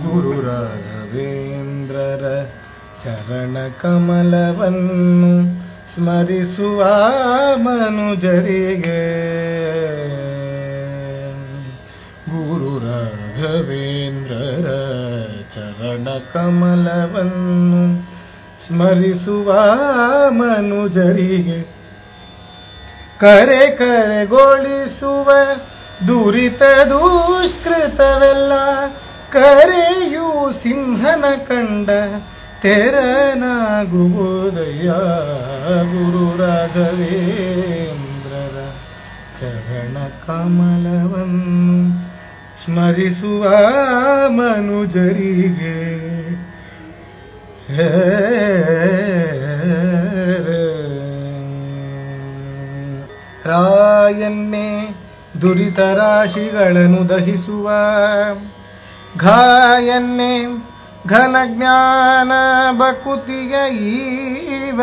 ಗುರು ರಾಘವೇಂದ್ರರ ಚರಣ ಕಮಲವನ್ನು ಸ್ಮರಿಸುವ ಮನುಜರಿಗೆ ಗುರು ರಾಘವೇಂದ್ರರ ಚರಣ ಕಮಲವನ್ನು ಸ್ಮರಿಸುವ ಮನುಜರಿಗೆ ಕರೆ ಕರೆಗೊಳಿಸುವ ದುರಿತ ದುಷ್ಕೃತವೆಲ್ಲ ಕರೆಯು ಸಿಂಹನ ಕಂಡ ತೆರನಾಗುವುದಯ್ಯ ಗುರು ರಾಘವೇಂದ್ರರ ಚರಣ ಕಮಲವನ್ನು ಸ್ಮರಿಸುವ ಮನುಜರಿಗೆ ರಾಯನ್ನೇ ದುರಿತ ರಾಶಿಗಳನ್ನು ದಹಿಸುವ ಘಾಯನ್ನೇ ಘನ ಜ್ಞಾನ ಬಕುತಿಯ ಈವ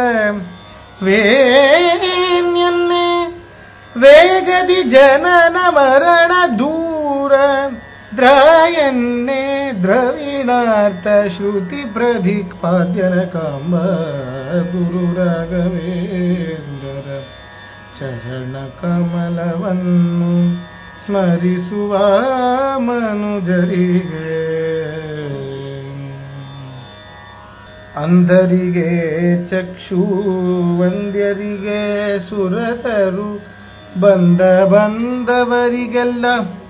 ವೇನ್ಯನ್ನೇ ವೇಗದಿ ಜನನ ಮರಣ ದೂರ ದ್ರಾಯನ್ನೇ ದ್ರವಿಣಾರ್ಥ ಶ್ರುತಿ ಪ್ರಧಿಪಾದ್ಯನ ಕಾಂಬ ಗುರು ರಾಘವೇಂದ್ರರ ಚರಣ ಕಮಲವನ್ನು ಸ್ಮರಿಸುವ ಮನುಜರಿಗೆ ಅಂಧರಿಗೆ ಚಕ್ಷು ವಂದ್ಯರಿಗೆ ಸುರತರು ಬಂದ ಬಂದವರಿಗೆಲ್ಲ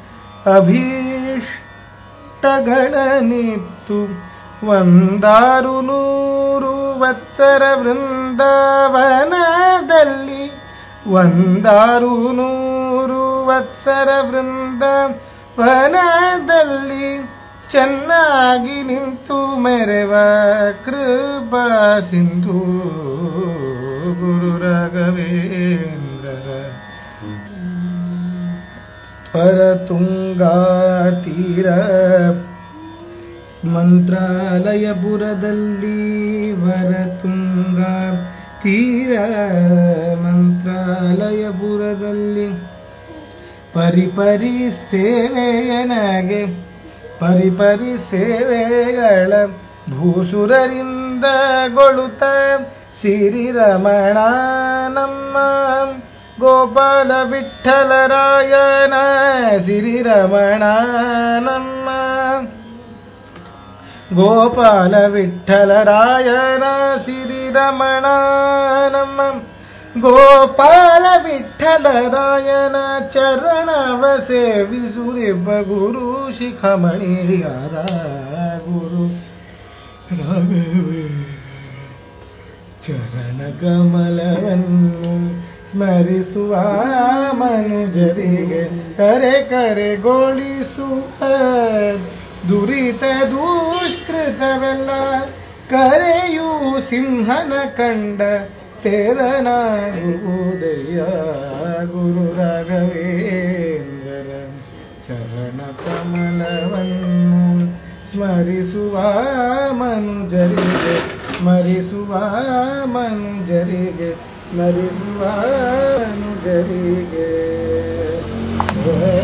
ಅಭೀಷ್ಟಗಳನಿತ್ತು ಒಂದಾರು ನೂರು ವತ್ಸರ ವೃಂದಾವನದಲ್ಲಿ ಒಂದಾರು ನೂರು ವತ್ಸರ ವೃಂದಾವನದಲ್ಲಿ ಚೆನ್ನಾಗಿ ನಿಂತು ಮೆರೆವ ಕೃಪಾ ಸಿಂಧು ಗುರು ರಾಘವೇಂದ್ರರ ಪರತುಂಗಾ ತೀರ ಮಂತ್ರಾಲಯಪುರದಲ್ಲಿ ವರತುಂಗ ತೀರ ಮಂತ್ರಾಲಯಪುರದಲ್ಲಿ ಪರಿಪರಿ ಸೇವೆಯನಗೆ ಪರಿಪರಿ ಸೇವೆಗಳ ಭೂಸುರರಿಂದ ಗೊಳುತ ಸಿರಿರಮಣ ನಮ್ಮ ಗೋಪಾಲ ವಿಠಲರಾಯನ ಸಿರಿರಮಣ ನಮ್ಮ ಗೋಪಾಲ ವಿಠಲರಾಯನ ಸಿರಿರಮಣ ನಮ್ಮ ಗೋಪಾಲ ವಿಠಲರಾಯನ ಚರಣವ ಸೇವಿಸುರಿಬ್ಬ ಗುರು ಶಿಖಮಣಿಯಾದ ಗುರು ರಾಘವೇ ಚರಣ ಕಮಲವನ್ನು ಸ್ಮರಿಸುವ ಮನುಜರಿಗೆ ಕರೆ ಕರೆಗೊಳಿಸುವ ದುರಿತ ದುಷ್ಕೃತವೆಲ್ಲ ಕರೆಯು ಸಿಂಹನ ಕಂಡ ತೆರನಾಗುವುದಯ್ಯ ಗುರು ರಾಘವೇಂದ್ರ ಚರಣ ಕಮಲವನ್ನು ಸ್ಮರಿಸುವ ಮನುಜರಿಗೆ ಸ್ಮರಿಸುವ ಮನುಜರಿಗೆ ಸ್ಮರಿಸುವ ಮನುಜರಿಗೆ